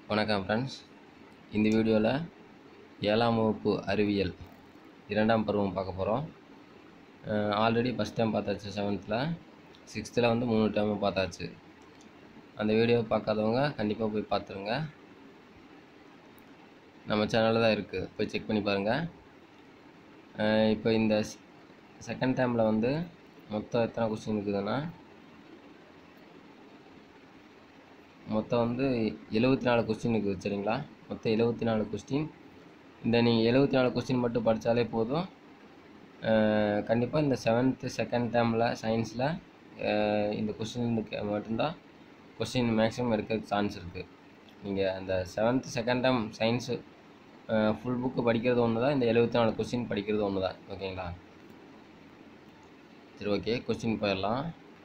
வணக்கம் ஃப்ரெண்ட்ஸ் இந்த வீடியோவில் ஏழாம் வகுப்பு அறிவியல் இரண்டாம் பருவம் பார்க்க போகிறோம் ஆல்ரெடி ஃபஸ்ட் டைம் பார்த்தாச்சு செவன்த்தில் சிக்ஸ்த்தில் வந்து மூணு டைம் பார்த்தாச்சு அந்த வீடியோ பார்க்காதவங்க கண்டிப்பாக போய் பார்த்துருங்க நம்ம சேனலில் தான் இருக்குது போய் செக் பண்ணி பாருங்கள் இப்போ இந்த செகண்ட் டைமில் வந்து மொத்தம் எத்தனை கொஸ்டின் இருக்குதுன்னா மொத்தம் வந்து எழுபத்தி நாலு கொஸ்டின் இருக்குது சரிங்களா மொத்தம் எழுபத்தி நாலு கொஸ்டின் இந்த நீங்கள் எழுபத்தி நாலு கொஸ்டின் மட்டும் படித்தாலே போதும் கண்டிப்பாக இந்த செவன்த்து செகண்ட் டேர்மில் சயின்ஸில் இந்த கொஸ்டினுக்கு மட்டும்தான் கொஸ்டின் மேக்ஸிமம் எடுக்கிறதுக்கு சான்ஸ் இருக்குது நீங்கள் அந்த seventh second term science full book படிக்கிறது ஒன்று தான் இந்த எழுபத்தி நாலு கொஸ்டின் படிக்கிறது ஒன்று தான் ஓகேங்களா சரி ஓகே கொஸ்டின் போயிடலாம்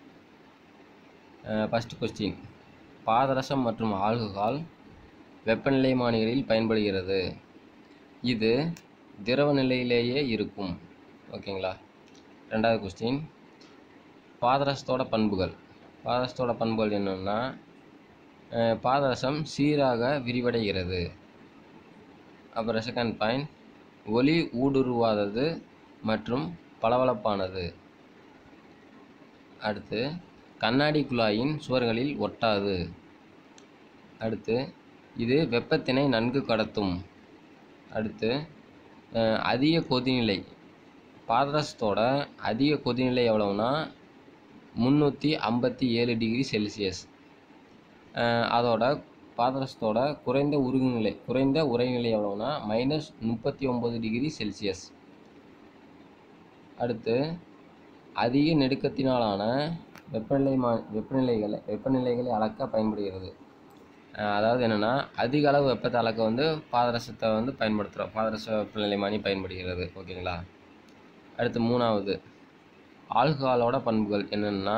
ஃபஸ்ட் கொஸ்டின் பாதரசம் மற்றும் ஆல்கஹால் வெப்பநிலைமானிகளில் பயன்படுகிறது இது திரவ நிலையிலேயே இருக்கும் ஓகேங்களா ரெண்டாவது கொஸ்டின் பாதரசத்தோட பண்புகள் பாதரசத்தோட பண்புகள் என்னென்னா பாதரசம் சீராக விரிவடைகிறது அப்புறம் செகண்ட் பாயிண்ட் ஒளி ஊடுருவாதது மற்றும் பளபளப்பானது அடுத்து கண்ணாடி குழாயின் சுவர்களில் ஒட்டாது அடுத்து இது வெப்பத்தினை நன்கு கடத்தும் அடுத்து அதிக கொதிநிலை பாதரசத்தோட அதிக கொதிநிலை எவ்வளவுனா முந்நூற்றி ஐம்பத்தி ஏழு டிகிரி செல்சியஸ் அதோட பாதரசத்தோட குறைந்த உருகுநிலை குறைந்த உரைநிலை எவ்வளவுனா மைனஸ் முப்பத்தி ஒம்பது டிகிரி செல்சியஸ் அடுத்து அதிக நெடுக்கத்தினாலான வெப்பநிலை மா வெப்பநிலைகளை வெப்பநிலைகளை அளக்க பயன்படுகிறது அதாவது என்னென்னா அதிக அளவு வெப்பத்தை அளக்க வந்து பாதரசத்தை வந்து பயன்படுத்துகிறோம் பாதரச வெப்பநிலைமானி பயன்படுகிறது ஓகேங்களா அடுத்து மூணாவது ஆல்கஹாலோட பண்புகள் என்னென்னா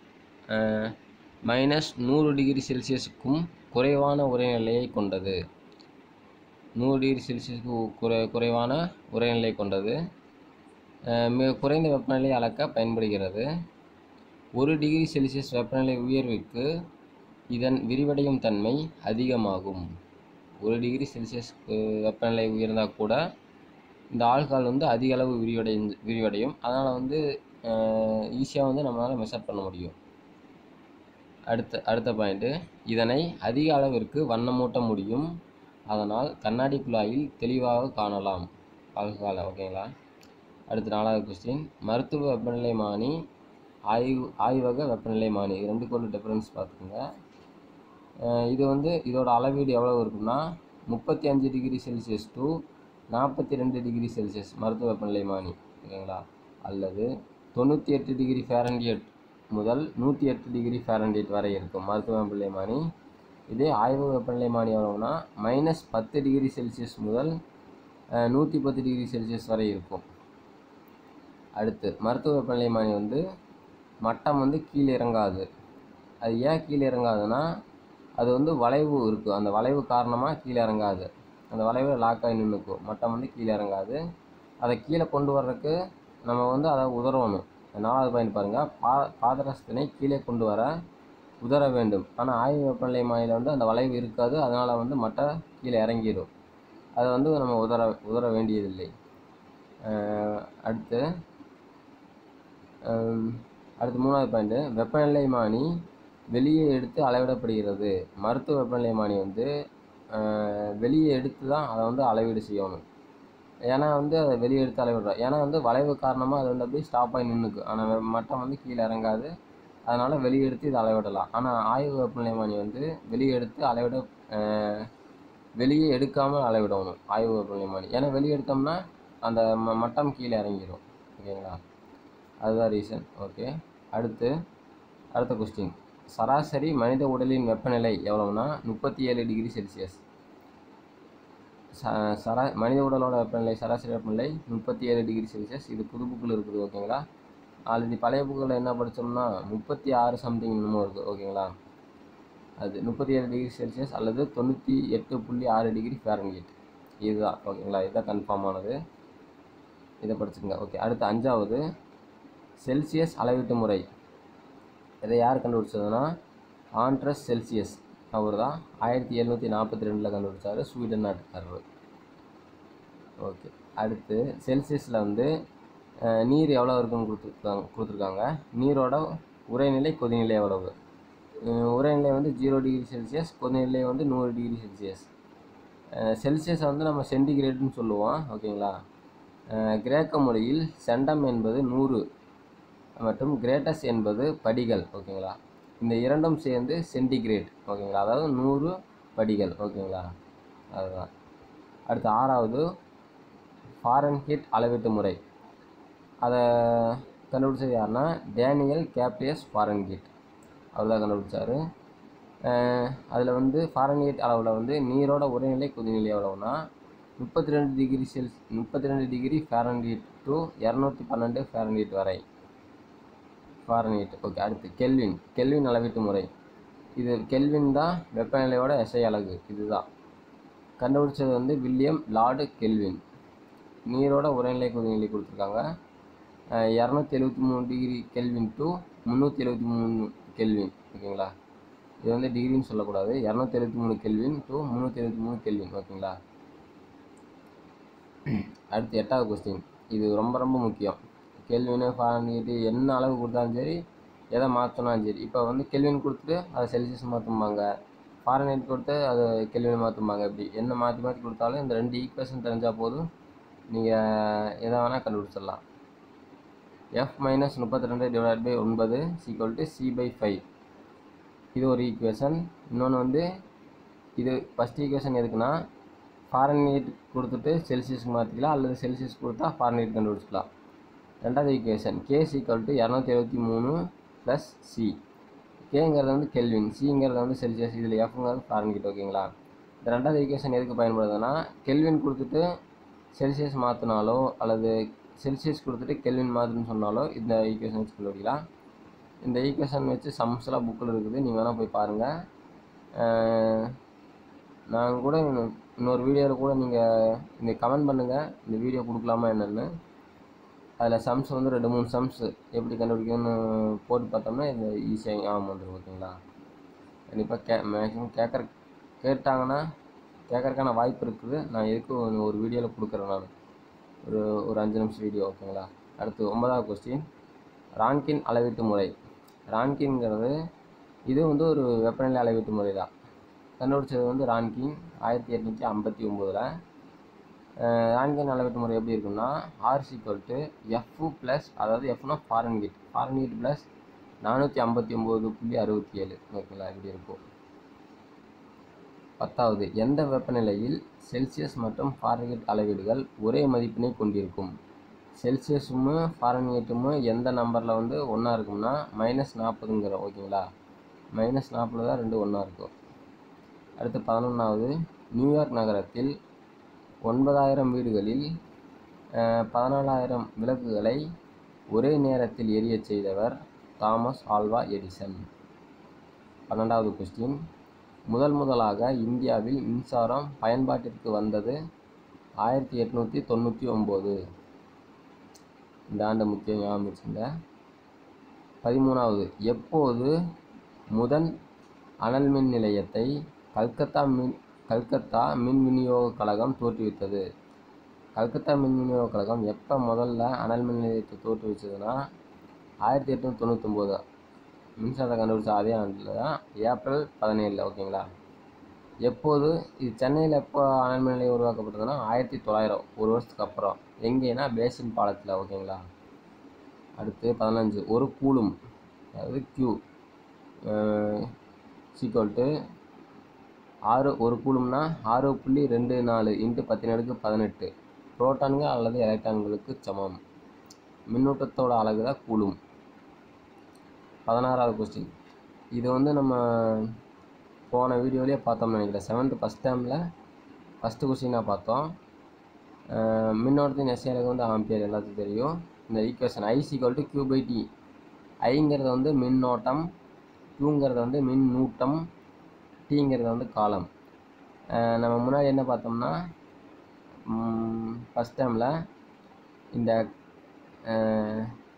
மைனஸ் நூறு டிகிரி செல்சியஸுக்கும் குறைவான உரைநிலையை கொண்டது நூறு டிகிரி செல்சியஸுக்கு குறை குறைவான உரைநிலை கொண்டது மிக குறைந்த வெப்பநிலை அளக்க பயன்படுகிறது ஒரு டிகிரி செல்சியஸ் வெப்பநிலை உயர்விற்கு இதன் விரிவடையும் தன்மை அதிகமாகும் ஒரு டிகிரி செல்சியஸ் வெப்பநிலை உயர்ந்தால் கூட இந்த ஆல்கால் வந்து அதிக அளவு விரிவடை விரிவடையும் அதனால் வந்து ஈஸியாக வந்து நம்மளால் மெஷர் பண்ண முடியும் அடுத்த அடுத்த பாயிண்ட்டு இதனை அதிக அளவிற்கு வண்ணமூட்ட முடியும் அதனால் கண்ணாடி குழாயில் தெளிவாக காணலாம் ஆல்காலை ஓகேங்களா அடுத்து நாலாவது கொஸ்டின் மருத்துவ வெப்பநிலைமானி ஆய்வு ஆய்வக வெப்பநிலைமானி இது ரெண்டுக்குள்ள டிஃப்ரென்ஸ் பார்த்துக்கோங்க இது வந்து இதோட அளவீடு எவ்வளோ இருக்குன்னா முப்பத்தி அஞ்சு டிகிரி செல்சியஸ் டு நாற்பத்தி ரெண்டு டிகிரி செல்சியஸ் மருத்துவ வெப்பநிலைமானி ஓகேங்களா அல்லது தொண்ணூற்றி எட்டு டிகிரி ஃபேரன்டியட் முதல் நூற்றி எட்டு டிகிரி ஃபேரன்டியட் வரை இருக்கும் மருத்துவ வெப்பநிலைமானி இதே ஆய்வக வெப்பநிலைமானி எவ்வளோனா மைனஸ் பத்து டிகிரி செல்சியஸ் முதல் நூற்றி பத்து டிகிரி செல்சியஸ் வரை இருக்கும் அடுத்து மருத்துவ வெப்பநிலைமானி வந்து மட்டம் வந்து கீழே இறங்காது அது ஏன் கீழே இறங்காதுன்னா அது வந்து வளைவு இருக்குது அந்த வளைவு காரணமாக கீழே இறங்காது அந்த வளைவு லாக் ஆகி நின்றுக்கும் மட்டம் வந்து கீழே இறங்காது அதை கீழே கொண்டு வர்றதுக்கு நம்ம வந்து அதை உதறணும் நாலாவது பாயிண்ட் பாருங்கள் பா பாதரசத்தினை கீழே கொண்டு வர உதற வேண்டும் ஆனால் ஆய்வு வெப்பநிலை மாநில வந்து அந்த வளைவு இருக்காது அதனால் வந்து மட்டை கீழே இறங்கிடும் அதை வந்து நம்ம உதற உதற வேண்டியதில்லை அடுத்து அடுத்து மூணாவது பாயிண்ட்டு வெப்பநிலைமானி வெளியே எடுத்து அளவிடப்படுகிறது மருத்துவ வெப்பநிலைமானி வந்து வெளியே எடுத்து தான் அதை வந்து அளவீடு செய்யணும் ஏன்னா வந்து அதை வெளியே எடுத்து அளவிடுறோம் ஏன்னா வந்து வளைவு காரணமாக அது வந்து அப்படியே ஸ்டாப் ஆகி நின்றுக்கு ஆனால் மட்டம் வந்து கீழே இறங்காது அதனால் வெளியே எடுத்து இதை அளவிடலாம் ஆனால் ஆய்வு வெப்பநிலைமானி வந்து வெளியே எடுத்து அளவிட வெளியே எடுக்காமல் அளவிடணும் ஆய்வு வெப்பநிலைமானி ஏன்னா வெளியே எடுத்தோம்னா அந்த ம மட்டம் கீழே இறங்கிடும் ஓகேங்களா அதுதான் ரீசன் ஓகே அடுத்து அடுத்த கொஸ்டின் சராசரி மனித உடலின் வெப்பநிலை எவ்வளோனா முப்பத்தி ஏழு டிகிரி செல்சியஸ் ச சரா மனித உடலோட வெப்பநிலை சராசரி வெப்பநிலை முப்பத்தி ஏழு டிகிரி செல்சியஸ் இது புது புக்கில் இருக்குது ஓகேங்களா ஆல்ரெடி பழைய புக்கில் என்ன படித்தோம்னா முப்பத்தி ஆறு சம்திங் இன்னமும் இருக்குது ஓகேங்களா அது முப்பத்தி ஏழு டிகிரி செல்சியஸ் அல்லது தொண்ணூற்றி எட்டு புள்ளி ஆறு டிகிரி ஃபேரன்ஹீட் இதுதான் ஓகேங்களா இதுதான் கன்ஃபார்ம் ஆனது இதை படிச்சுங்க ஓகே அடுத்து அஞ்சாவது செல்சியஸ் அளவீட்டு முறை இதை யார் கண்டுபிடிச்சதுன்னா ஆண்ட்ரஸ் செல்சியஸ் அவர் தான் ஆயிரத்தி எழுநூற்றி நாற்பத்தி ரெண்டில் கண்டுபிடிச்சாரு ஸ்வீடன் நாட்டுக்காரர் ஓகே அடுத்து செல்சியஸில் வந்து அஹ், நீர் எவ்வளோ இருக்குன்னு கொடுத்துருக்காங்க கொடுத்துருக்காங்க நீரோட உறைநிலை கொதிநிலை எவ்வளவு அஹ், உறைநிலை வந்து ஜீரோ டிகிரி செல்சியஸ் கொதிநிலை வந்து நூறு டிகிரி செல்சியஸ் செல்சியஸை வந்து நம்ம சென்டிகிரேட்னு சொல்லுவோம் ஓகேங்களா அஹ், கிரேக்க மொழியில் செண்டம் என்பது நூறு மற்றும் கிரேட்டஸ் என்பது படிகள் ஓகேங்களா இந்த இரண்டும் சேர்ந்து சென்டிகிரேட் ஓகேங்களா அதாவது நூறு படிகள் ஓகேங்களா அதுதான் அடுத்து ஆறாவது ஃபாரன்ஹீட் அளவீட்டு முறை அதை கண்டுபிடிச்சது யாருன்னா டேனியல் கேப்ரியஸ் ஃபாரன்ஹீட் அவர் தான் கண்டுபிடிச்சாரு அதில் வந்து ஃபாரன்ஹீட் அளவில் வந்து நீரோட உரைநிலை கொதிநிலை எவ்வளவுனா முப்பத்தி ரெண்டு டிகிரி செல்ஸ் முப்பத்தி ரெண்டு டிகிரி ஃபாரன்ஹீட் டு இரநூத்தி பன்னெண்டு ஃபாரன்ஹீட் வரை ஃபாரன்ஹீட் ஓகே அடுத்து கெல்வின் கெல்வின் அளவீட்டு முறை இது கெல்வின் தான் வெப்பநிலையோட எஸ்ஐ அலகு இதுதான் கண்டுபிடிச்சது வந்து வில்லியம் லார்டு கெல்வின் நீரோட உரைநிலை கொதிநிலை கொடுத்துருக்காங்க இரநூத்தி எழுபத்தி மூணு டிகிரி கெல்வின் டு முந்நூற்றி எழுபத்தி மூணு கெல்வின் ஓகேங்களா இது வந்து டிகிரின்னு சொல்லக்கூடாது இரநூத்தி எழுபத்தி மூணு கெல்வின் டு முந்நூற்றி எழுபத்தி மூணு கெல்வின் ஓகேங்களா அடுத்து எட்டாவது கொஸ்டின் இது ரொம்ப ரொம்ப முக்கியம் கெல்வின் ஃபாரன்ஹீட் என்ன அளவு கொடுத்தாலும் சரி எதை மாற்றினாலும் சரி இப்போ வந்து கெல்வின் கொடுத்துட்டு அதை செல்சியஸ் மாற்றும்பாங்க ஃபாரன்ஹீட் கொடுத்து அதை கெல்வின் மாற்றும்பாங்க இப்படி என்ன மாற்றி மாற்றி கொடுத்தாலும் இந்த ரெண்டு ஈக்குவேஷன் தெரிஞ்சால் போதும் நீங்கள் எதை வேணால் கண்டுபிடிச்சிடலாம் எஃப் மைனஸ் முப்பத்தி ரெண்டு டிவைட் பை ஒன்பது equal to C by five இது ஒரு ஈக்குவேஷன் இன்னொன்று வந்து இது ஃபஸ்ட் ஈக்குவேஷன் எதுக்குன்னா ஃபாரன்ஹீட் கொடுத்துட்டு செல்சியஸ்க்கு மாற்றிக்கலாம் அல்லது செல்சியஸ் கொடுத்தா ஃபாரன்ஹீட் கண்டுபிடிச்சிக்கலாம் ரெண்டாவது ஈக்குவேஷன் கே சீக்வல் டு இரநூத்தி எழுபத்தி மூணு ப்ளஸ் சி கேங்கிறது வந்து கெல்வின் சிங்கிறது வந்து செல்சியஸ் இதில் எஃப்ங்கிறது ஃபாரன்ஹீட் ஓகேங்களா இந்த ரெண்டாவது ஈக்குவேஷன் எதுக்கு பயன்படுதுன்னா கெல்வின் கொடுத்துட்டு செல்சியஸ் மாற்றினாலோ அல்லது செல்சியஸ் கொடுத்துட்டு கெல்வின் மாற்றுன்னு சொன்னாலோ இந்த ஈக்குவேஷன் வச்சு கண்டுபிடிக்கலாம் இந்த ஈக்குவேஷன் வச்சு சம்ஸ்லாம் புக்கில் இருக்குது நீங்கள் வேணால் போய் பாருங்கள் நான் கூட இன்னும் இன்னொரு வீடியோவில் கூட நீங்கள் இந்த கமெண்ட் பண்ணுங்கள் இந்த வீடியோ கொடுக்கலாமா என்னென்னு அதில் சம்ஸ் வந்து ரெண்டு மூணு சம்ஸ் எப்படி கண்டுபிடிக்கணும்னு போட்டு பார்த்தோம்னா இது ஈஸியாக ஞாபகம் வந்துடும் ஓகேங்களா கண்டிப்பாக கே மேக்ஸிமம் கேட்குற கேட்டாங்கன்னா கேட்கறக்கான வாய்ப்பு இருக்குது நான் எதுக்கும் ஒரு- ஒரு வீடியோவில் கொடுக்குறேன் நான் ஒரு ஒரு அஞ்சு நிமிஷம் வீடியோ ஓகேங்களா அடுத்து ஒன்பதாவது கொஸ்டின் ரான்கின் அளவீட்டு முறை ரான்கின்ங்கிறது இது வந்து ஒரு வெப்பநிலை அளவீட்டு முறை தான் கண்டுபிடிச்சது வந்து ரான்கின் ஆயிரத்தி எட்நூற்றி ஐம்பத்தி ஒம்போதில் ரான்கின் அளவீட்டு முறை எப்படி இருக்குன்னா R equal to F plus அதாவது எஃப்னா ஃபாரன்ஹீட் ஃபாரன்ஹீட் ப்ளஸ் நானூற்றி ஐம்பத்தி ஒம்பது புள்ளி அறுபத்தி ஏழு ஓகேங்களா இப்படி இருக்கும் பத்தாவது எந்த வெப்பநிலையில் செல்சியஸ் மற்றும் ஃபாரன்ஹீட் அளவீடுகள் ஒரே மதிப்பினை கொண்டிருக்கும் செல்சியஸும் ஃபாரன்ஹீட்டுமு எந்த நம்பரில் வந்து ஒன்றா இருக்கும்னா மைனஸ் நாற்பதுங்கிறோம் ஓகேங்களா மைனஸ் நாற்பது தான் ரெண்டு ஒன்றா இருக்கும் அடுத்து பதினொன்றாவது நியூயார்க் நகரத்தில் ஒன்பதாயிரம் வீடுகளில் அஹ், பதினாலாயிரம் விளக்குகளை ஒரே நேரத்தில் எரியச் செய்தவர் தாமஸ் ஆல்வா எடிசன் பன்னெண்டாவது கொஸ்டின் முதல் முதலாக இந்தியாவில் மின்சாரம் பயன்பாட்டிற்கு வந்தது ஆயிரத்தி எட்நூற்றி தொண்ணூற்றி ஒம்பது இந்த ஆண்டு முக்கிய ஞாபகம் வச்சுங்க பதிமூணாவது எப்போது முதன் அனல் மின் நிலையத்தை கல்கத்தா மின் கல்கத்தா மின் விநியோக கழகம் தோற்றுவித்தது கல்கத்தா மின் விநியோக கழகம் எப்போ முதல்ல அனல் மின் நிலையத்தை தோற்றுவிச்சதுன்னா ஆயிரத்தி எட்நூற்றி தொண்ணூத்தொம்போது மின்சாரத்தை கண்டுபிடிச்ச அதே ஆண்டில் தான் ஏப்ரல் பதினேழில் ஓகேங்களா எப்போது இது சென்னையில் எப்போ அனல் மின் நிலையம் உருவாக்கப்பட்டதுன்னா ஆயிரத்தி தொள்ளாயிரம் ஒரு வருஷத்துக்கு அப்புறம் எங்கேனா பேசின் பாலத்தில் ஓகேங்களா அடுத்து பதினஞ்சு ஒரு கூலும் அதாவது கியூ சீக்வல் டு ஆறு ஒரு கூலும்னா ஆறு புள்ளி ரெண்டு நாலு இன்ட்டு பத்தினடுக்கு பதினெட்டு புரோட்டான்கள் அல்லது எலக்ட்ரான்களுக்கு சமம் மின்னூட்டத்தோட அலகு தான் கூலும் பதினாறாவது கொஸ்டின் இது வந்து நம்ம போன வீடியோலேயே பார்த்தோம்னு நினைக்கிறேன் செவன்த்து ஃபஸ்ட் டேமில் ஃபஸ்ட்டு கொஸ்டினாக பார்த்தோம் அஹ் மின்னோட்டத்தின் எஸ்ஐ அலகு வந்து ஆம்பியர் எல்லாத்துக்கும் தெரியும் இந்த equation I equal to Q by T ஐங்கிறது வந்து மின்னோட்டம் கியூங்கிறது வந்து மின்னூட்டம் டீங்கிறது வந்து காலம் அஹ் நம்ம முன்னாடி என்ன பார்த்தோம்னா ஃபஸ்ட் டைமில் இந்த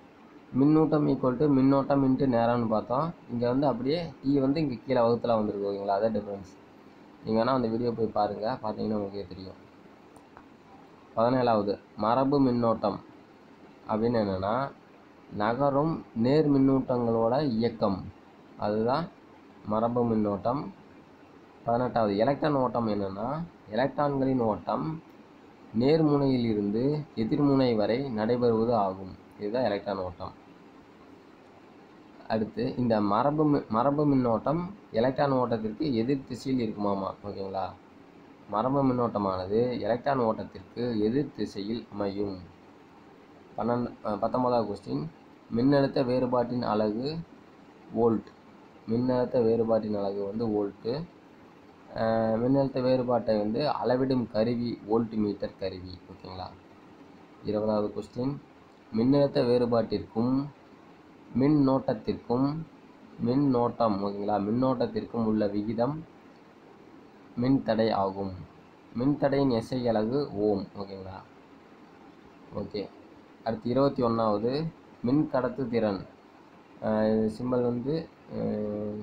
மின்னூட்டம் ஈக்குவல் டு மின்னோட்டம் இன்ட்டு நேரம்னு பார்த்தோம் இங்கே வந்து அப்படியே டி வந்து இங்கே கீழே வகுத்தில் வந்திருக்கு ஓகேங்களா அதான் டிஃப்ரென்ஸ் நீங்கள் வேணால் அந்த வீடியோ போய் பாருங்கள் பார்த்தீங்கன்னா உங்களுக்கே தெரியும் பதினேழாவது மரபு மின்னோட்டம் அப்படின்னு என்னென்னா நகரும் நேர் மின்னூட்டங்களோட இயக்கம் அதுதான் மரபு மின்னோட்டம் பதினெட்டாவது எலக்ட்ரான் ஓட்டம் என்னென்னா எலக்ட்ரான்களின் ஓட்டம் நேர்முனையில் இருந்து எதிர்முனை வரை நடைபெறுவது ஆகும் இதுதான் எலக்ட்ரான் ஓட்டம் அடுத்து இந்த மரபு மி- மரபு மின்னோட்டம் எலக்ட்ரான் ஓட்டத்திற்கு எதிர் திசையில் இருக்குமாமா ஓகேங்களா மரபு மின்னோட்டமானது எலக்ட்ரான் ஓட்டத்திற்கு எதிர் திசையில் அமையும் பன்னெண்டு அஹ் பத்தொன்பதாவது கொஸ்டின் மின்னழுத்த வேறுபாட்டின் அலகு வோல்ட் மின்னழுத்த வேறுபாட்டின் அலகு வந்து வோல்ட்டு அஹ் மின்னழுத்த வேறுபாட்டை வந்து அளவிடும் கருவி வோல்ட் மீட்டர் கருவி ஓகேங்களா இருபதாவது கொஸ்டின் மின்னழுத்த வேறுபாட்டிற்கும் மின்னோட்டத்திற்கும் மின்னோட்டம் ஓகேங்களா மின்னோட்டத்திற்கும் உள்ள விகிதம் மின்தடை ஆகும் மின்தடையின் எஸ்ஐ அலகு ஓம் ஓகேங்களா ஓகே அடுத்து இருபத்தி ஒன்றாவது மின் கடத்து திறன் சிம்பல் வந்து அஹ்,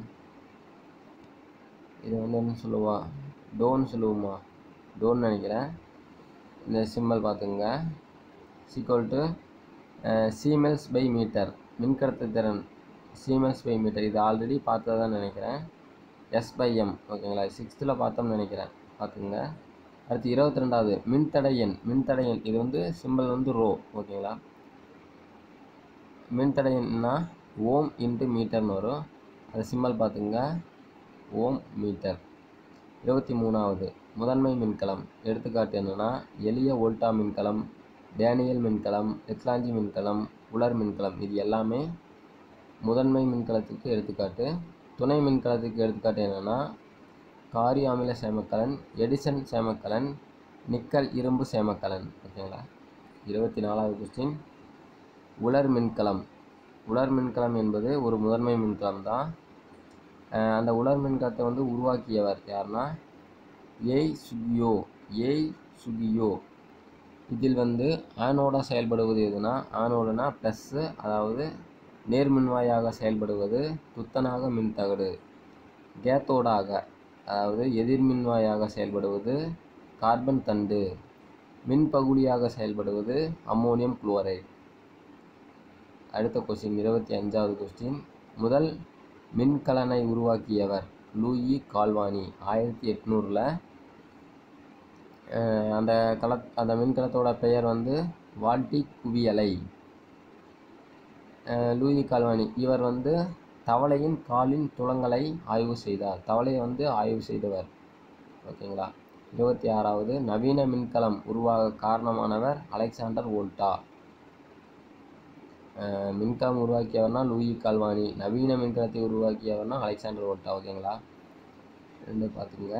இது வந்து என்ன சொல்லுவா டோன்னு சொல்லுவோமா டோன்னு நினைக்கிறேன் இந்த சிம்பல் பார்த்துங்க equal to siemens by metre மின்கடத்து திறன் சீமெல்ஸ் பை மீட்டர் இது ஆல்ரெடி பார்த்ததான் நினைக்கிறேன் எஸ் பை எம் ஓகேங்களா சிக்ஸ்த்தில் பார்த்தோம்னு நினைக்கிறேன் பார்த்துங்க அடுத்து இருபத்தி ரெண்டாவது மின்தடை எண் மின்தடை எண் இது வந்து சிம்பல் வந்து ரோ ஓகேங்களா மின்தடை எண்ணா ஓம் இன்ட்டு மீட்டர்னு வரும் அது சிம்பல் பார்த்துங்க ஓம் மீட்டர் இருபத்தி மூணாவது முதன்மை மின்கலம் எடுத்துக்காட்டு என்னென்னா எளிய வோல்டா மின்கலம் டேனியல் மின்கலம் எக்லாஞ்சி மின்கலம் உலர் மின்கலம் இது எல்லாமே முதன்மை மின்கலத்துக்கு எடுத்துக்காட்டு துணை மின்கலத்துக்கு எடுத்துக்காட்டு என்னென்னா காரி அமில சேமக்கலன் எடிசன் சேமக்கலன் நிக்கல் இரும்பு சேமக்கலன் ஓகேங்களா இருபத்தி நாலாவது கொஸ்டின் உலர் மின்கலம் உலர் மின்கலம் என்பது ஒரு முதன்மை மின்கலம் தான் அஹ் அந்த உலர் மின்கலத்தை வந்து உருவாக்கியவர் யாருன்னா ஏய் சுகியோ ஏய் சுகியோ இதில் வந்து ஆனோடா செயல்படுவது எதுனா ஆனோடுனா ப்ளஸ்ஸு அதாவது நேர்மின்வாயாக செயல்படுவது துத்தநாக மின்தகடு கேத்தோடாக அதாவது எதிர்மின்வாயாக செயல்படுவது கார்பன் தண்டு மின்பகுளியாக செயல்படுவது அம்மோனியம் குளோரைடு அடுத்த கொஸ்டின் இருபத்தி அஞ்சாவது கொஸ்டின் முதல் மின்கலனை உருவாக்கியவர் லூயி கால்வானி ஆயிரத்தி எட்நூறில் அந்த கல அந்த மின்கலத்தோட பெயர் வந்து வால்டி குவியலை அஹ் லூயி கால்வானி இவர் வந்து தவளையின் காலின் துளங்களை ஆய்வு செய்தார் தவளையை வந்து ஆய்வு செய்தவர் ஓகேங்களா இருபத்தி ஆறாவது நவீன மின்கலம் உருவாக காரணமானவர் அலெக்சாண்டர் வோல்டா அஹ் மின்கலம் உருவாக்கியவர்னா லூயி கால்வானி நவீன மின்கலத்தை உருவாக்கியவர்னா அலெக்சாண்டர் வோல்டா ஓகேங்களா ரெண்டு பார்த்துக்குங்க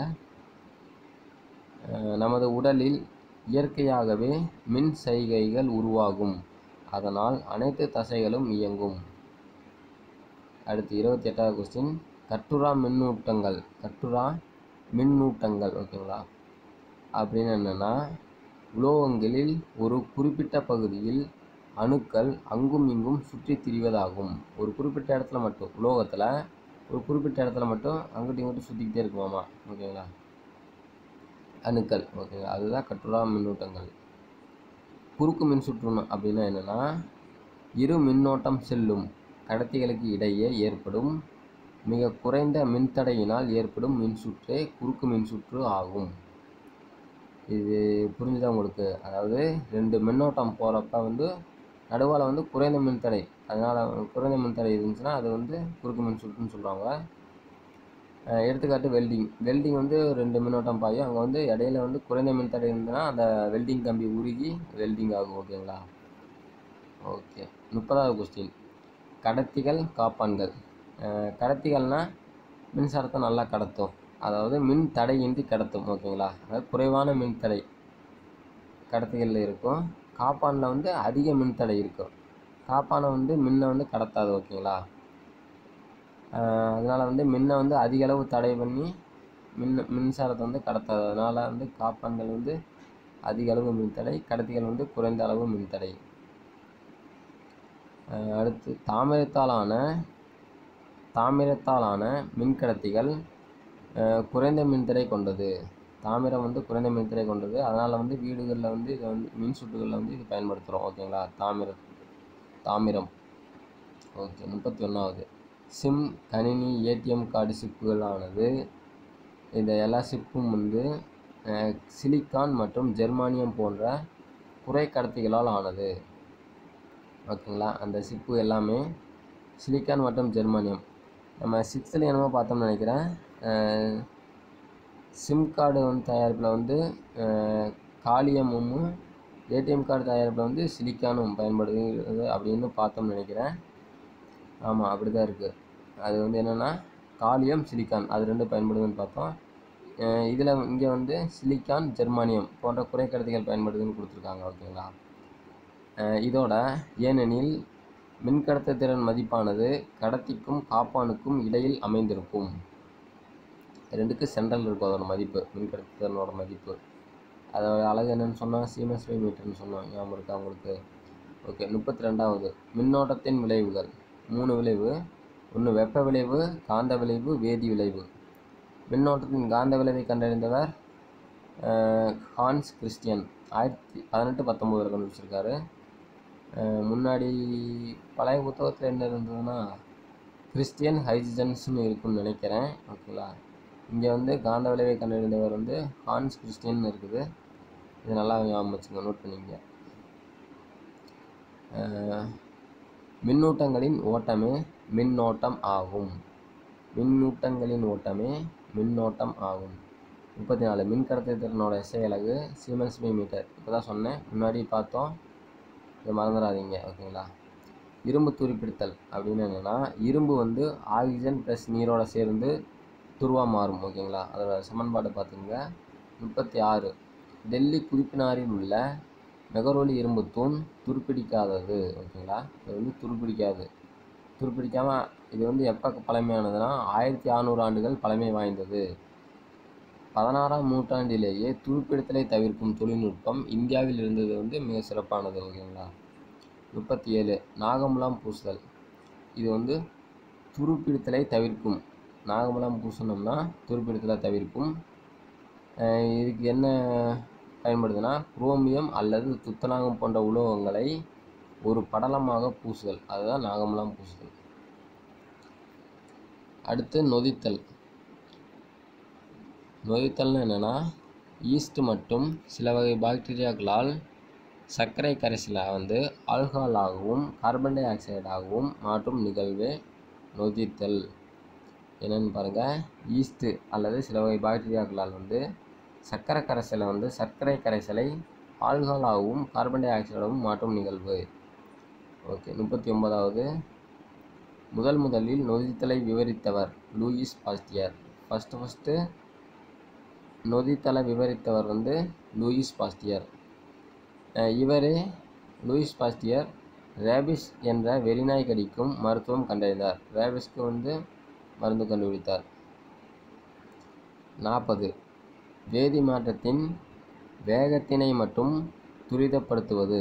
அஹ் நமது உடலில் இயற்கையாகவே மின் செய்கைகள் உருவாகும் அதனால் அனைத்து தசைகளும் இயங்கும் அடுத்து இருபத்தி எட்டாவது கொஸ்டின் கட்டுரா மின்னூட்டங்கள் கட்டுரா மின்னூட்டங்கள் ஓகேங்களா அப்படின்னு என்னென்னா உலோகங்களில் ஒரு குறிப்பிட்ட பகுதியில் அணுக்கள் அங்கும் இங்கும் சுற்றி திரிவதாகும் ஒரு குறிப்பிட்ட இடத்துல மட்டும் உலோகத்தில் ஒரு குறிப்பிட்ட இடத்துல மட்டும் அங்கிட்டும் இங்கிட்டும் சுற்றிக்கிட்டே இருக்குமாமா ஓகேங்களா அணுக்கள் ஓகேங்களா அதுதான் கட்டுரா மின்னூட்டங்கள் குறுக்கு மின் சுற்றுணும் அப்படின்னா என்னென்னா இரு மின்னோட்டம் செல்லும் கடத்திகளுக்கு இடையே ஏற்படும் மிக குறைந்த மின்தடையினால் ஏற்படும் மின்சுற்றே குறுக்கு மின்சுற்று ஆகும் இது புரிஞ்சுதா உங்களுக்கு அதாவது ரெண்டு மின்னோட்டம் போகிறப்ப வந்து நடுவால் வந்து குறைந்த மின்தடை அதனால் குறைந்த மின்தடை இருந்துச்சுன்னா அது வந்து குறுக்கு மின்சுற்றுன்னு சொல்கிறாங்க அஹ் எடுத்துக்காட்டு வெல்டிங் வெல்டிங் வந்து ரெண்டு மின்னோட்டம் பாயும் அங்கே வந்து இடையில வந்து குறைந்த மின்தடை இருந்ததுன்னா அந்த வெல்டிங் கம்பி உருகி வெல்டிங் ஆகும் ஓகேங்களா ஓகே முப்பதாவது கொஸ்டின் கடத்திகள் காப்பான்கள் அஹ் கடத்திகள்னால் மின்சாரத்தை நல்லா கடத்தும் அதாவது மின் தடையின்றி கடத்தும் ஓகேங்களா அதாவது குறைவான மின் தடை கடத்திகளில் இருக்கும் காப்பானில் வந்து அதிக மின் தடை இருக்கும் காப்பானை வந்து மின்னை வந்து கடத்தாது ஓகேங்களா அதனால் வந்து மின்னை வந்து அதிக அளவு தடை பண்ணி மின் மின்சாரத்தை வந்து கடத்தாது அதனால் வந்து காப்பான்கள் வந்து அதிக அளவு மின்தடை கடத்திகள் வந்து குறைந்த அளவு மின்தடை அஹ் அடுத்து தாமிரத்தாலான தாமிரத்தாலான மின்கடத்திகள் அஹ் குறைந்த மின்திரை கொண்டது தாமிரம் வந்து குறைந்த மின்திரை கொண்டது அதனால் வந்து வீடுகளில் வந்து இதை வந்து மின் சுற்றுகளில் வந்து இது பயன்படுத்துகிறோம் ஓகேங்களா தாமிர தாமிரம் ஓகே முப்பத்தி ஒன்றாவது சிம் கணினி ஏடிஎம் கார்டு சிப்புகளானது இந்த எல்லா சிப்பும் வந்து அஹ், சிலிக்கான் மற்றும் ஜெர்மானியம் போன்ற குறைக்கடத்திகளால் ஆனது ஓகேங்களா அந்த சிப்பு எல்லாமே சிலிக்கான் மற்றும் ஜெர்மானியம் நம்ம சிக்ஸ்த்தில் என்னமோ பார்த்தோம்னு நினைக்கிறேன் அஹ், சிம் கார்டு வந்து தயாரிப்பில் வந்து அஹ், காலியமும் ஏடிஎம் கார்டு தயாரிப்பில் வந்து சிலிக்கானும் பயன்படுகிறது அப்படின்னு பார்த்தோம்னு நினைக்கிறேன் ஆமாம் அப்படி தான் இருக்குது அது வந்து என்னென்னா காலியம் சிலிக்கான் அது ரெண்டும் பயன்படுதுன்னு பார்த்தோம் இதில் இங்கே வந்து சிலிக்கான் ஜெர்மானியம் போன்ற குறைக்கடத்திகள் பயன்படுதுன்னு கொடுத்துருக்காங்க ஓகேங்களா அஹ் இதோட ஏனெனில் மின்கடத்த திறன் மதிப்பானது கடத்திக்கும் காப்பானுக்கும் இடையில் அமைந்திருக்கும் ரெண்டுக்கு சென்ட்ரல் இருக்கும் அதோட மதிப்பு மின்கடத்த திறனோட மதிப்பு அதோட அழகு என்னன்னு சொன்னால் சீமஸ் பை மீட்டர்னு சொன்னோம் ஞாபகம் இருக்கா உங்களுக்கு ஓகே முப்பத்தி ரெண்டாவது மின்னோட்டத்தின் விளைவுகள் மூணு விளைவு ஒன்று வெப்ப விளைவு காந்த விளைவு வேதி விளைவு மின்னோட்டத்தின் காந்த விளைவை கண்டறிந்தவர் அஹ், ஹான்ஸ் கிறிஸ்டியன் ஆயிரத்தி பதினெட்டு பத்தொம்போதில் கண்டுபிடிச்சிருக்காரு அஹ், முன்னாடி பழைய புத்தகத்தில் என்ன இருந்ததுன்னா கிறிஸ்டியன் ஹைஜன்ஸ்னு இருக்குன்னு நினைக்கிறேன் ஓகேங்களா இங்கே வந்து காந்த விளைவை கண்டறிந்தவர் வந்து ஹான்ஸ் கிறிஸ்டியன் இருக்குது இது நல்லா ஞாபகம் வச்சுங்க நோட் பண்ணிங்க அஹ், மின்னூட்டங்களின் ஓட்டமே மின்னோட்டம் ஆகும் மின்னூட்டங்களின் ஓட்டமே மின்னோட்டம் ஆகும் முப்பத்தி நாலு மின் கடத்தை திறனோட எஸ்ஐ அலகு சீமன்ஸ் பை மீட்டர் இப்போ தான் சொன்னேன் முன்னாடி பார்த்தோம் இதை மறந்துடாதீங்க ஓகேங்களா இரும்பு துருப்பிடித்தல் அப்படின்னு என்னென்னா இரும்பு வந்து ஆக்சிஜன் ப்ளஸ் நீரோட சேர்ந்து துருவா மாறும் ஓகேங்களா அதோட சமன்பாடு பார்த்துங்க முப்பத்தி ஆறு டெல்லி குறிப்பினாரில் உள்ள மெகரோலி இரும்பு தூண் துருப்பிடிக்காதது ஓகேங்களா இது வந்து துருப்பிடிக்காது துருப்பிடிக்காமல் இது வந்து எப்போ பழமையானதுன்னா ஆயிரத்தி அறநூறு ஆண்டுகள் பழமை வாய்ந்தது பதினாறாம் நூற்றாண்டிலேயே துருப்பிடித்தலை தவிர்க்கும் தொழில்நுட்பம் இந்தியாவில் இருந்தது வந்து மிக சிறப்பானது ஓகேங்களா முப்பத்தி ஏழு நாகமுலாம் பூசுதல் இது வந்து துருப்பிடித்தலை தவிர்க்கும் நாகமுலாம் பூசணும்னா துருப்பிடித்தலை தவிர்க்கும் அஹ் இதுக்கு என்ன பயன்படுதுன்னா குரோமியம் அல்லது துத்தநாகம் போன்ற உலோகங்களை ஒரு படலமாக பூசுதல் அதுதான் நாகமுலாம் பூசுதல் அடுத்து நொதித்தல் நொதித்தல்னு என்னென்னா ஈஸ்ட் மற்றும் சில வகை பாக்டீரியாக்களால் சர்க்கரை கரைசலை வந்து ஆல்கஹாலாகவும் கார்பன் டை ஆக்சைடாகவும் மாற்றும் நிகழ்வே நொதித்தல் என்னென்னு பாருங்கள் ஈஸ்ட்டு அல்லது சில வகை பாக்டீரியாக்களால் வந்து சர்க்கரை கரைசலை வந்து சர்க்கரை கரைசலை ஆல்கஹாலாகவும் கார்பன் டை ஆக்சைடாகவும் மாற்றும் நிகழ்வு ஓகே முப்பத்தி ஒன்பதாவது முதல் முதலில் நொதித்தலை விவரித்தவர் லூயிஸ் பாஸ்டியர் ஃபஸ்ட்டு ஃபஸ்ட்டு நொதித்தலை விவரித்தவர் வந்து லூயிஸ் பாஸ்டியர் அஹ் இவரே லூயிஸ் பாஸ்டியர் ரேபிஸ் என்ற வெறிநாய் கடிக்கும் மருத்துவம் கண்டறிந்தார் ரேபிஸ்க்கு வந்து மருந்து கண்டுபிடித்தார் நாற்பது வேதி மாற்றத்தின் வேகத்தினை மட்டும் துரிதப்படுத்துவது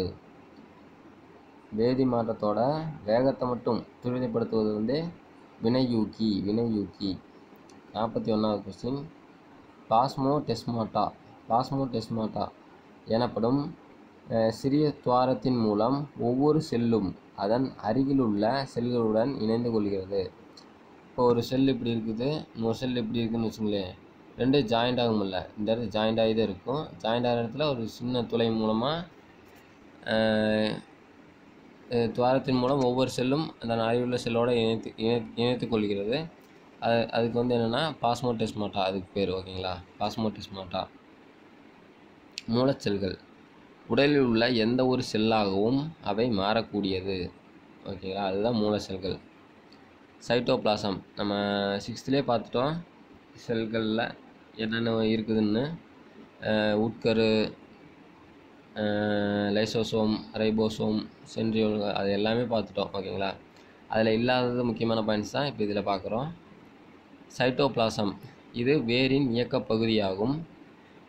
வேதி மாற்றத்தோட வேகத்தை மட்டும் துரிதப்படுத்துவது வந்து வினையூக்கி வினையூக்கி நாற்பத்தி ஒன்றாவது கொஸ்டின் பிளாஸ்மோ டெஸ்மாட்டா பிளாஸ்மோ டெஸ்மாட்டா எனப்படும் அஹ், சிறிய துவாரத்தின் மூலம் ஒவ்வொரு செல்லும் அதன் அருகிலுள்ள செல்களுடன் இணைந்து கொள்கிறது இப்போ ஒரு செல் இப்படி இருக்குது இன்னொரு செல் இப்படி இருக்குன்னு வச்சுங்களேன் ரெண்டு ஜாயிண்ட் ஆகும்ல இந்த இடத்துல ஜாயிண்ட் ஆகி தான் இருக்கும் ஜாயிண்ட் ஆகிற இடத்துல ஒரு சின்ன துளை மூலமாக துவாரத்தின் மூலம் ஒவ்வொரு செல்லும் அதன் அருகிலுள்ள செல்லோட இணைத்து இணை இணைத்து கொள்கிறது அது அதுக்கு வந்து என்னென்னா பாஸ்மோடெஸ்மாட்டா அதுக்கு பேர் ஓகேங்களா பாஸ்மோடெஸ்மாட்டா மூலச்செல்கள் உடலில் உள்ள எந்த ஒரு செல்லாகவும் அவை மாறக்கூடியது ஓகேங்களா அதுதான் மூலச்செல்கள் சைட்டோபிளாசம் நம்ம சிக்ஸ்த்துலேயே பார்த்துட்டோம் செல்களில் என்னென்ன இருக்குதுன்னு அஹ் உட்கரு லைசோசோம் ரைபோசோம் சென்ட்ரியோல் அது எல்லாமே பார்த்துட்டோம் ஓகேங்களா அதில் இல்லாதது முக்கியமான பாயிண்ட்ஸ் தான் இப்போ இதில் பார்க்குறோம் சைட்டோபிளாசம் இது வேரின் இயக்கப் பகுதியாகும்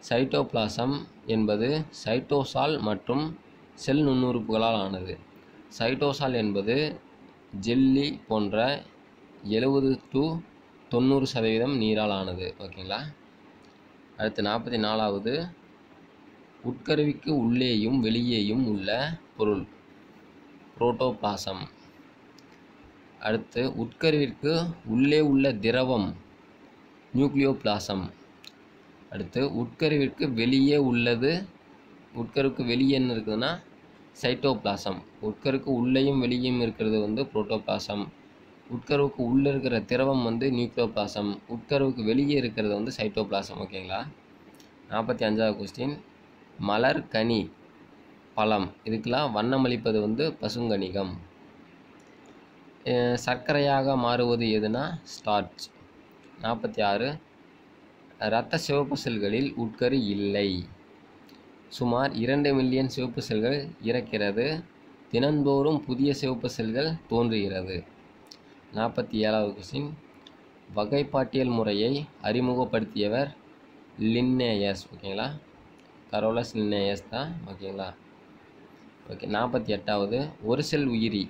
சைட்டோபிளாசம் என்பது சைட்டோசால் மற்றும் செல் நுண்ணுறுப்புகளால் ஆனது சைட்டோசால் என்பது ஜெல்லி போன்ற எழுபது டு தொண்ணூறு சதவீதம் நீரால் ஆனது ஓகேங்களா அடுத்து நாற்பத்தி நாலாவது உட்கருவிக்கு உள்ளேயும் வெளியேயும் உள்ள பொருள் புரோட்டோபிளாசம் அடுத்து உட்கருவிற்கு உள்ளே உள்ள திரவம் நியூக்ளியோபிளாசம் அடுத்து உட்கருவிற்கு வெளியே உள்ளது உட்கருவுக்கு வெளியே என்ன இருக்குதுன்னா சைட்டோபிளாசம் உட்கருக்கு உள்ளேயும் வெளியேயும் இருக்கிறது வந்து புரோட்டோபிளாசம் உட்கருவுக்கு உள்ளே இருக்கிற திரவம் வந்து நியூக்ளியோபிளாசம் உட்கருவுக்கு வெளியே இருக்கிறது வந்து சைட்டோபிளாசம் ஓகேங்களா நாற்பத்தி அஞ்சாவது கொஸ்டின் மலர் கனி பழம் இதுக்கெல்லாம் வண்ணமளிப்பது வந்து பசுங்கனிகம் அஹ் சர்க்கரையாக மாறுவது எதுனா ஸ்டார்ச் நாற்பத்தி ஆறு இரத்த சிவப்பு செல்களில் உட்கரு இல்லை சுமார் இரண்டு மில்லியன் சிவப்பு செல்கள் இறக்கிறது தினந்தோறும் புதிய சிவப்பு செல்கள் தோன்றுகிறது நாற்பத்தி ஏழாவது கொஸ்டின் வகைப்பாட்டியல் முறையை அறிமுகப்படுத்தியவர் லின்னேயஸ் ஓகேங்களா கரோலஸ் லின்னேயஸ் தான் ஓகேங்களா ஓகே நாற்பத்தி எட்டாவது ஒரு செல் உயிரி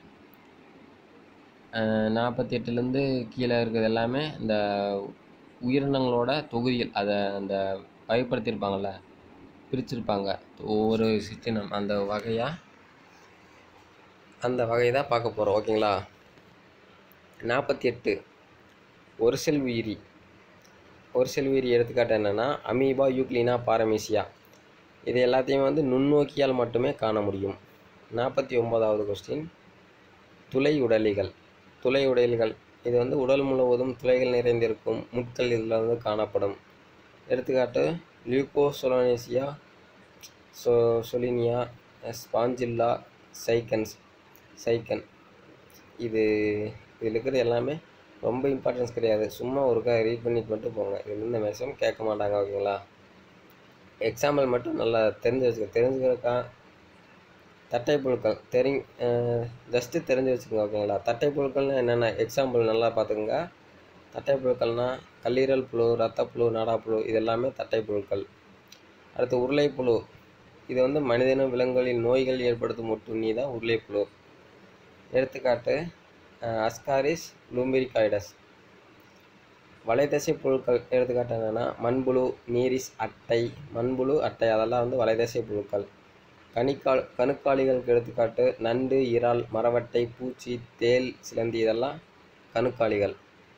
நாற்பத்தி எட்டுலேருந்து கீழே இருக்கிறது எல்லாமே இந்த உயிரினங்களோட தொகுதிகள் அதை அந்த வகைப்படுத்தியிருப்பாங்கள்ல பிரிச்சிருப்பாங்க ஒவ்வொரு சிற்றினம் அந்த வகையாக அந்த வகையை தான் பார்க்க போகிறோம் ஓகேங்களா நாற்பத்தி எட்டு ஒரு செல் உயிரி ஒரு செல் உயிரி எடுத்துக்காட்டு என்னென்னா அமீபா யூக்ளினா பாரமீசியா இது எல்லாத்தையும் வந்து நுண்ணோக்கியால் மட்டுமே காண முடியும் நாற்பத்தி ஒம்போதாவது கொஸ்டின் துளை உடலிகள் துளை உடலிகள் இது வந்து உடல் முழுவதும் துளைகள் நிறைந்திருக்கும் முட்கள் இதில் வந்து காணப்படும் எடுத்துக்காட்டு லியூகோசொலனேசியா சோ சொலினியா ஸ்பாஞ்சில்லா சைக்கன்ஸ் சைக்கன் இது இதில் இருக்கிறது எல்லாமே ரொம்ப இம்பார்ட்டன்ஸ் கிடையாது சும்மா ஒருக்கா ரீட் பண்ணிட்டு மட்டும் போங்க இது இந்த மேக்ஸிமம் கேட்க மாட்டாங்க ஓகேங்களா எக்ஸாம்பிள் மட்டும் நல்லா தெரிஞ்சு வச்சுக்க தெரிஞ்சுக்கிறக்கா தட்டை புழுக்கள் தெரி ஜஸ்ட்டு தெரிஞ்சு வச்சுக்கோங்க ஓகேங்களா தட்டை புழுக்கள்னு என்னென்ன எக்ஸாம்பிள் நல்லா பார்த்துக்கோங்க தட்டை புழுக்கள்னால் கல்லீரல் புழு ரத்தப்புழு நாடாப்புழு இது எல்லாமே தட்டை புழுக்கள் அடுத்து உருளைப்புழு இது வந்து மனிதனும் விலங்குகளின் நோய்கள் ஏற்படுத்தும் ஒட்டுண்ணி தான் உருளைப்புழு எடுத்துக்காட்டு அஸ்காரிஸ் லூம்பெரிகாய்டஸ் வலைதசை புழுக்கள் எடுத்துக்காட்டு என்னென்னா மண்புழு நீரிஸ் அட்டை மண்புழு அட்டை அதெல்லாம் வந்து வலைதசை புழுக்கள் கணிக்கால் கணுக்காலிகளுக்கு எடுத்துக்காட்டு நண்டு இறால் மரவட்டை பூச்சி தேல் சிலந்தி இதெல்லாம் கணுக்காலிகள்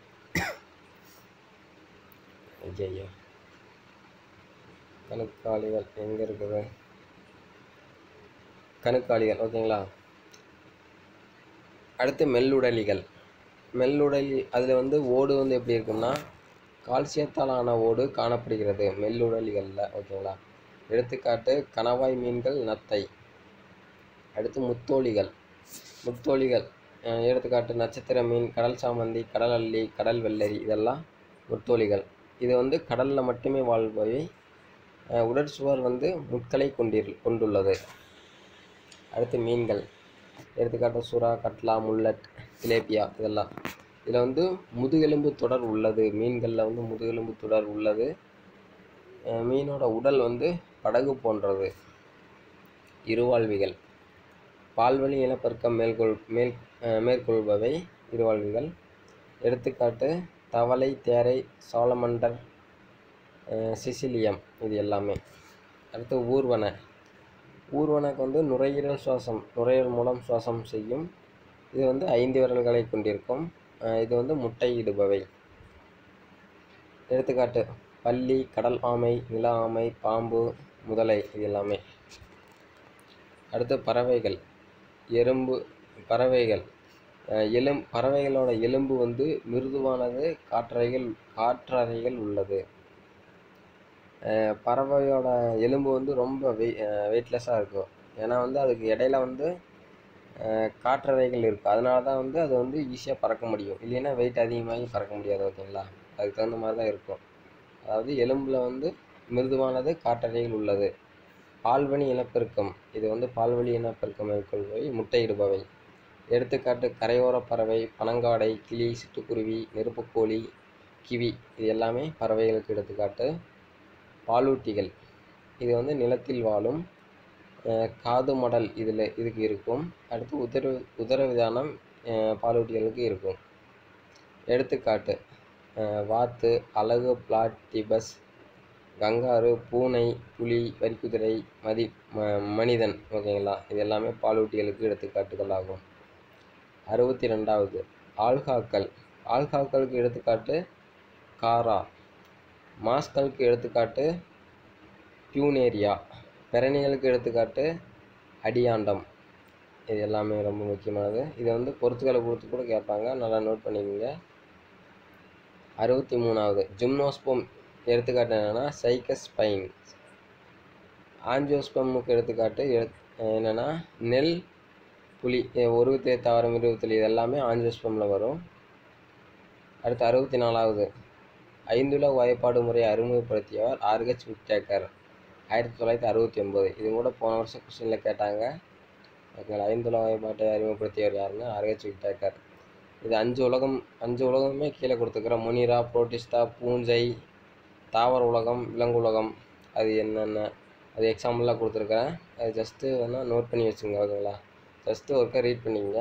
ஐயோ கணுக்காலிகள் எங்கே இருக்குது கணுக்காலிகள் ஓகேங்களா அடுத்து மெல்லுடலிகள் மெல்லுடலி அதில் வந்து ஓடு வந்து எப்படி இருக்கும்னா கால்சியத்தால் ஆன ஓடு காணப்படுகிறது மெல்லுடலிகளில் ஓகேங்களா எடுத்துக்காட்டு கணவாய் மீன்கள் நத்தை அடுத்து முத்தோலிகள் முத்தோலிகள் அஹ் எடுத்துக்காட்டு நட்சத்திர மீன் கடல் சாமந்தி கடல் அல்லி கடல் வெள்ளரி இதெல்லாம் முத்தோலிகள் இது வந்து கடலில் மட்டுமே வாழ்பவை அஹ் உடற்சுவர் வந்து முட்களை கொண்டிரு கொண்டுள்ளது அடுத்து மீன்கள் எடுத்துக்காட்டு சுறா கட்லா முல்லட் திலேப்பியா இதெல்லாம் இதில் வந்து முதுகெலும்பு தொடர் உள்ளது மீன்களில் வந்து முதுகெலும்பு தொடர் உள்ளது அஹ் மீனோட உடல் வந்து படகு போன்றது இருவாழ்விகள் பால்வழி இனப்பெருக்கம் மேற்கொள் மேல் அஹ் மேற்கொள்பவை இருவாழ்விகள் எடுத்துக்காட்டு தவளை தேரை சாலமண்டர் அஹ் சிசிலியம் இது எல்லாமே அடுத்து ஊர்வன ஊர்வனக்கு வந்து நுரையீரல் சுவாசம் நுரையீரல் மூலம் சுவாசம் செய்யும் இது வந்து ஐந்து விரல்களை கொண்டிருக்கும் அஹ் இது வந்து முட்டையிடுபவை எடுத்துக்காட்டு பல்லி கடல் ஆமை நில ஆமை பாம்பு முதலை இது எல்லாமே அடுத்து பறவைகள் எறும்பு பறவைகள் அஹ் எலும் பறவைகளோட எலும்பு வந்து மிருதுவானது காற்றறைகள் காற்றறைகள் உள்ளது அஹ் பறவையோட எலும்பு வந்து ரொம்ப வெய் வெயிட்லெஸ்ஸாக இருக்கும் ஏன்னா வந்து அதுக்கு இடையில வந்து அஹ் காற்றறைகள் இருக்கும் அதனால தான் வந்து அது வந்து ஈஸியாக பறக்க முடியும் இல்லைன்னா வெயிட் அதிகமாகி பறக்க முடியாது ஓகேங்களா அதுக்கு தகுந்த மாதிரி தான் இருக்கும் அதாவது எலும்பில் வந்து மிருதுவானது காற்றறைகள் உள்ளது பால்வழி இனப்பெருக்கம் இது வந்து பால்வழி இனப்பெருக்கம் மேற்கொள்பவை முட்டையிடுபவை எடுத்துக்காட்டு கரையோர பறவை பனங்காடை கிளி சிட்டுக்குருவி நெருப்புக்கோழி கிவி இது எல்லாமே பறவைகளுக்கு எடுத்துக்காட்டு பாலூட்டிகள் இது வந்து நிலத்தில் வாழும் அஹ் காது மடல் இதில் இதுக்கு இருக்கும் அடுத்து உதர உதரவிதானம் அஹ் பாலூட்டிகளுக்கு இருக்கும் எடுத்துக்காட்டு அஹ் வாத்து அலகு பிளாட்டிபஸ் கங்காரு பூனை புலி வரிக்குதிரை மதி ம மனிதன் ஓகேங்களா இது எல்லாமே பாலூட்டிகளுக்கு எடுத்துக்காட்டுகள் ஆகும் அறுபத்தி ரெண்டாவது ஆல்காக்கள் ஆல்காக்களுக்கு எடுத்துக்காட்டு காரா மாஸ்களுக்கு எடுத்துக்காட்டு பியூனேரியா பெரணிகளுக்கு எடுத்துக்காட்டு அடியாண்டம் இது எல்லாமே ரொம்ப முக்கியமானது இதை வந்து பொறுத்துக்களை பொறுத்து கூட கேட்பாங்க நல்லா நோட் பண்ணிக்கோங்க அறுபத்தி மூணாவது ஜிம்னோஸ்போம் எடுத்துக்காட்டு என்னென்னா சைக்கஸ் பைன் ஆஞ்சியோஸ்பமுக்கு எடுத்துக்காட்டு எடுத் என்னென்னா நெல் புலி ஒருவத்திலே தாவரம் இருபத்தில் இது எல்லாமே ஆஞ்சியோஸ்பமில் வரும் அடுத்து அறுபத்தி நாலாவது ஐந்துல வாய்ப்பாடு முறையை அறிமுகப்படுத்தியவர் ஆர்ஹெச் விக்டேக்கர் ஆயிரத்தி தொள்ளாயிரத்தி அறுபத்தி ஒம்பது இது கூட போன வருஷம் கொஸ்டினில் கேட்டாங்க ஓகேங்களா ஐந்துல வாய்ப்பாட்டை அறிமுகப்படுத்தியவர் யாருன்னா ஆர்ஹெச் விக்டேக்கர் இது அஞ்சு உலகம் அஞ்சு உலகமே கீழே கொடுத்துக்கிறேன் முனிரா புரோட்டிஸ்டா பூஞ்சை தாவர உலகம் விலங்கு உலகம் அது என்னென்ன அது எக்ஸாம்பிளாக கொடுத்துருக்கேன் அது ஜஸ்ட்டு வேணால் நோட் பண்ணி வச்சுங்க ஓகேங்களா ஜஸ்ட்டு ஒருக்கா ரீட் பண்ணிக்கங்க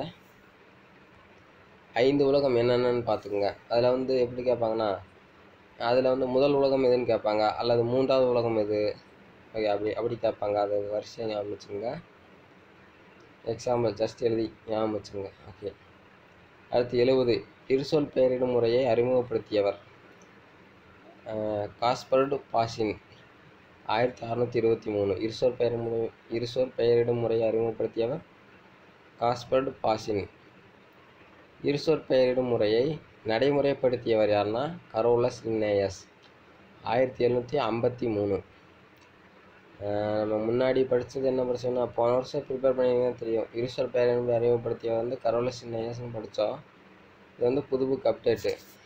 ஐந்து உலகம் என்னென்னு பார்த்துக்குங்க அதில் வந்து எப்படி கேட்பாங்கன்னா அதில் வந்து முதல் உலகம் எதுன்னு கேட்பாங்க அல்லது மூன்றாவது உலகம் எது ஓகே அப்படி அப்படி கேட்பாங்க அது வரிசையாக ஞாபகம் வச்சுங்க எக்ஸாம்பிள் ஜஸ்ட் எழுதி ஞாபகம் வச்சுங்க ஓகே அடுத்து எழுபது இருசொல் பெயரிடும் முறையை அறிமுகப்படுத்தியவர் காஸ்பர்டு பாசின் ஆயிரத்தி அறநூற்றி இருபத்தி மூணு இருசொல் பெயர் முறை இருசொல் பெயரிடும் முறையை அறிமுகப்படுத்தியவர் காஸ்பர்டு பாசின் இருசொற் பெயரிடும் முறையை நடைமுறைப்படுத்தியவர் யாருன்னா கரோலஸ் லின்னேயஸ் ஆயிரத்தி எழுநூற்றி ஐம்பத்தி மூணு நம்ம முன்னாடி படித்தது என்ன படிச்சோம்னா போன வருஷம் ப்ரிப்பேர் பண்ணிங்கன்னா தெரியும் இருசொற் பெயரிடும் அறிமுகப்படுத்தியவர் வந்து கரோலஸ் லின்னேயஸ்னு படித்தோம் இது வந்து புது புக் அப்டேட்டு